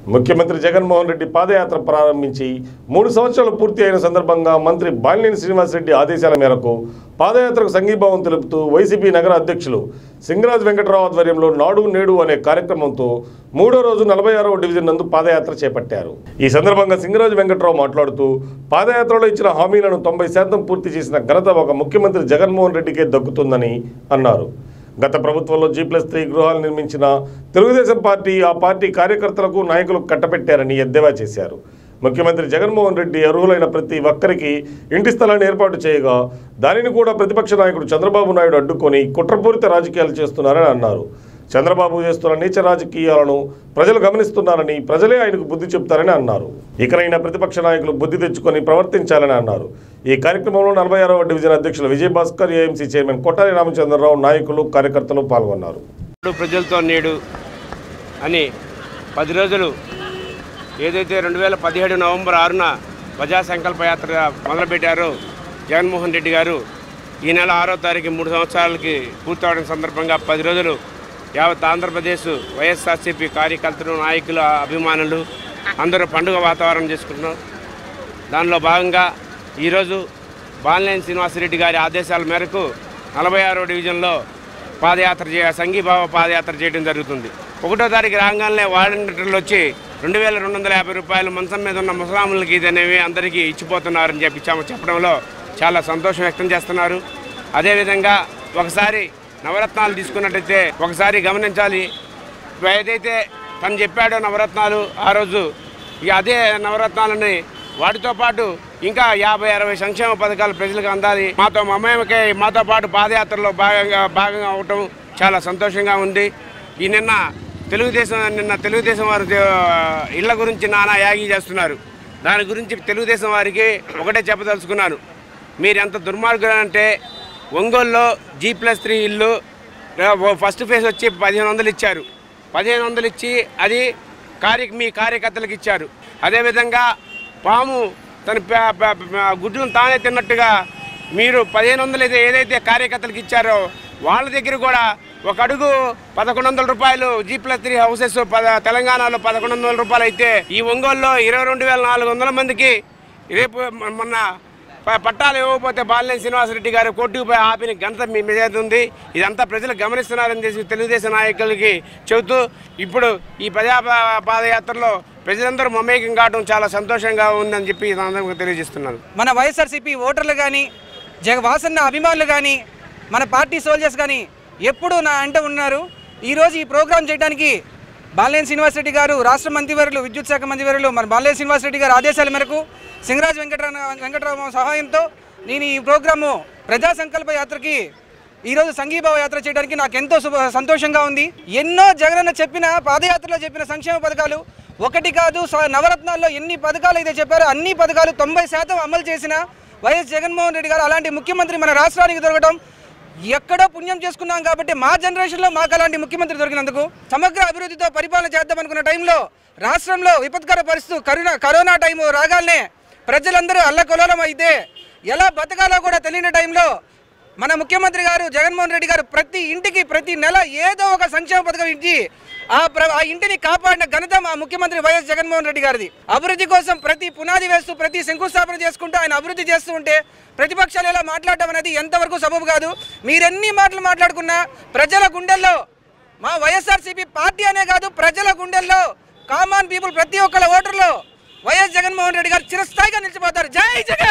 ముఖ్యమంత్రి జగన్మోహన్ రెడ్డి పాదయాత్ర ప్రారంభించి మూడు సంవత్సరాలు పూర్తి అయిన సందర్భంగా మంత్రి బాలినేని శ్రీనివాసరెడ్డి ఆదేశాల మేరకు పాదయాత్రకు సంఘీభావం తెలుపుతూ వైసీపీ నగర అధ్యక్షులు సింగరాజ్ వెంకట్రావు ఆధ్వర్యంలో నాడు నేడు అనే కార్యక్రమంతో మూడో రోజు నలభై ఆరవ డివిజన్ నందు పాదయాత్ర చేపట్టారు ఈ సందర్భంగా సింగరాజ్ వెంకట్రావు మాట్లాడుతూ పాదయాత్రలో ఇచ్చిన హామీలను తొంభై శాతం పూర్తి చేసిన ఘనత ఒక ముఖ్యమంత్రి జగన్మోహన్ రెడ్డికే దక్కుతుందని అన్నారు గత ప్రభుత్వంలో జీ ప్లస్ త్రీ గృహాలు నిర్మించిన తెలుగుదేశం పార్టీ ఆ పార్టీ కార్యకర్తలకు నాయకులకు కట్టబెట్టారని ఎద్దేవా చేశారు ముఖ్యమంత్రి జగన్మోహన్ రెడ్డి అర్హులైన ప్రతి ఒక్కరికి ఇంటి స్థలాన్ని ఏర్పాటు చేయగా దానిని కూడా ప్రతిపక్ష నాయకుడు చంద్రబాబు నాయుడు అడ్డుకొని కుట్రపూరిత రాజకీయాలు చేస్తున్నారని అన్నారు చంద్రబాబు చేస్తున్న నీచ రాజకీయాలను ప్రజలు గమనిస్తున్నారని ప్రజలే ఆయనకు బుద్ధి చెప్తారని అన్నారు ఇకనైనా ప్రతిపక్ష నాయకులు బుద్ధి తెచ్చుకొని ప్రవర్తించాలని అన్నారు ఈ కార్యక్రమంలో నలభై ఆరవ డివిజన్ అధ్యక్షులు విజయభాస్కర్ ఏఎంసీ చైర్మన్ కొట్టారి రామచంద్రరావు నాయకులు కార్యకర్తలు పాల్గొన్నారు నేడు ప్రజలతో నేడు అని పది రోజులు ఏదైతే రెండు వేల పదిహేడు నవంబర్ ఆరున ప్రజా సంకల్ప యాత్ర మొదలుపెట్టారో జగన్మోహన్ రెడ్డి గారు ఈ నెల ఆరో తారీఖు మూడు సంవత్సరాలకి పూర్తవడం సందర్భంగా పది రోజులు యావత్ ఆంధ్రప్రదేశ్ వైఎస్ఆర్సీపీ కార్యకర్తలు నాయకులు అభిమానులు అందరూ పండుగ వాతావరణం చేసుకుంటున్నారు దానిలో భాగంగా ఈరోజు బాలినేని శ్రీనివాసరెడ్డి గారి ఆదేశాల మేరకు నలభై ఆరో డివిజన్లో పాదయాత్ర చే సంఘీభావ పాదయాత్ర చేయడం జరుగుతుంది ఒకటో తారీఖు రాగానే వాలంటీర్లు వచ్చి రెండు వేల రెండు వందల యాభై రూపాయలు మంచం మీద ఉన్న ముసలాములకి ఇది అనేవి అందరికీ ఇచ్చిపోతున్నారని చెప్పి చెప్ప- చెప్పడంలో చాలా సంతోషం వ్యక్తం చేస్తున్నారు అదేవిధంగా ఒకసారి నవరత్నాలు తీసుకున్నట్టయితే ఒకసారి గమనించాలి ఏదైతే తను చెప్పాడో నవరత్నాలు ఆ రోజు ఇక అదే నవరత్నాలని వాటితో పాటు ఇంకా యాభై అరవై సంక్షేమ పథకాలు ప్రజలకు అందాలి మాతో మమేమకై మాతో పాటు పాదయాత్రలో భాగంగా భాగంగా అవటం చాలా సంతోషంగా ఉంది ఈ నిన్న తెలుగుదేశం నిన్న తెలుగుదేశం వారు దే- ఇళ్ల గురించి నానా యాగి చేస్తున్నారు దాని గురించి తెలుగుదేశం వారికి ఒకటే చెప్పదలుచుకున్నాను మీరు ఎంత దుర్మార్గులు అంటే ఒంగోలులో జీ ప్లస్ త్రీ ఇల్లు ఓ ఫస్ట్ ఫేజ్ వచ్చి పదిహేను వందలు ఇచ్చారు పదిహేను వందలు ఇచ్చి అది కార్య మీ కార్యకర్తలకు ఇచ్చారు అదేవిధంగా పాము తన ప- ప- ప- గుడ్డును తానే తిన్నట్టుగా మీరు పదిహేను వందలు అయితే ఏదైతే కార్యకర్తలకు ఇచ్చారో వాళ్ళ దగ్గర కూడా ఒక అడుగు పదకొండు వందల రూపాయలు జీ ప్లస్ త్రీ హౌసెస్ పద తెలంగాణలో పదకొండు వందల రూపాయలు అయితే ఈ ఒంగోలులో ఇరవై రెండు వేల నాలుగు వందల మందికి రేపు మ- మొన్న ప- పట్టాలు ఇవ్వకపోతే బాలినేని శ్రీనివాసరెడ్డి గారు కోర్టుకు పోయి ఆపిన ఘనత మీ మీద ఉంది ఇదంతా ప్రజలు గమనిస్తున్నారని చేసి తెలుగుదేశం నాయకులకి చెబుతూ ఇప్పుడు ఈ ప్రజా పా- పాదయాత్రలో ప్రజలందరూ మమేకం కావడం చాలా సంతోషంగా ఉందని చెప్పి ఈ సందర్భంగా తెలియజేస్తున్నాను మన వైఎస్ఆర్సీపీ ఓటర్లు కానీ జగ వాసన్న అభిమానులు కానీ మన పార్టీ సోల్జర్స్ కానీ ఎప్పుడూ నా అంట ఉన్నారు ఈరోజు ఈ ప్రోగ్రాం చేయడానికి బాలినేని శ్రీనివాసరెడ్డి గారు రాష్ట్ర మంత్రివర్యులు విద్యుత్ శాఖ మంత్రివర్యులు మన బాలినేని శ్రీనివాసరెడ్డి గారి ఆదేశాల మేరకు సింగరాజ్ వెంకటరామ వెంకటరామ సహాయంతో నేను ఈ ప్రోగ్రాము ప్రజా సంకల్ప యాత్రకి ఈరోజు సంఘీభావ యాత్ర చేయడానికి నాకు ఎంతో శుభ సంతోషంగా ఉంది ఎన్నో జగనన్న చెప్పిన పాదయాత్రలో చెప్పిన సంక్షేమ పథకాలు ఒకటి కాదు స- నవరత్నాల్లో ఎన్ని పథకాలు అయితే చెప్పారో అన్ని పథకాలు తొంభై శాతం అమలు చేసిన వైఎస్ జగన్మోహన్ రెడ్డి గారు అలాంటి ముఖ్యమంత్రి మన రాష్ట్రానికి దొరకడం ఎక్కడో పుణ్యం చేసుకున్నాం కాబట్టి మా జనరేషన్లో మాకు అలాంటి ముఖ్యమంత్రి దొరికినందుకు సమగ్ర అభివృద్ధితో పరిపాలన చేద్దాం అనుకున్న టైంలో రాష్ట్రంలో విపత్కర పరిస్థితి కరోనా కరోనా టైం రాగానే ప్రజలందరూ అల్లకొలలం అయితే ఎలా బతకాలో కూడా తెలియని టైంలో మన ముఖ్యమంత్రి గారు జగన్మోహన్ రెడ్డి గారు ప్రతి ఇంటికి ప్రతి నెల ఏదో ఒక సంక్షేమ పథకం ఇచ్చి ఆ ప్ర ఆ ఇంటిని కాపాడిన ఘనత మా ముఖ్యమంత్రి వైఎస్ జగన్మోహన్ రెడ్డి గారిది అభివృద్ధి కోసం ప్రతి పునాది వేస్తూ ప్రతి శంకుస్థాపన చేసుకుంటూ ఆయన అభివృద్ధి చేస్తూ ఉంటే ప్రతిపక్షాలు ఎలా మాట్లాడడం అనేది ఎంతవరకు సబబు కాదు మీరెన్ని మాటలు మాట్లాడుకున్నా ప్రజల గుండెల్లో మా వైఎస్ఆర్సీపీ పార్టీ అనే కాదు ప్రజల గుండెల్లో కామన్ పీపుల్ ప్రతి ఒక్కళ్ళ ఓటర్లో వైఎస్ జగన్మోహన్ రెడ్డి గారు చిరస్థాయిగా నిలిచిపోతారు జై జగన్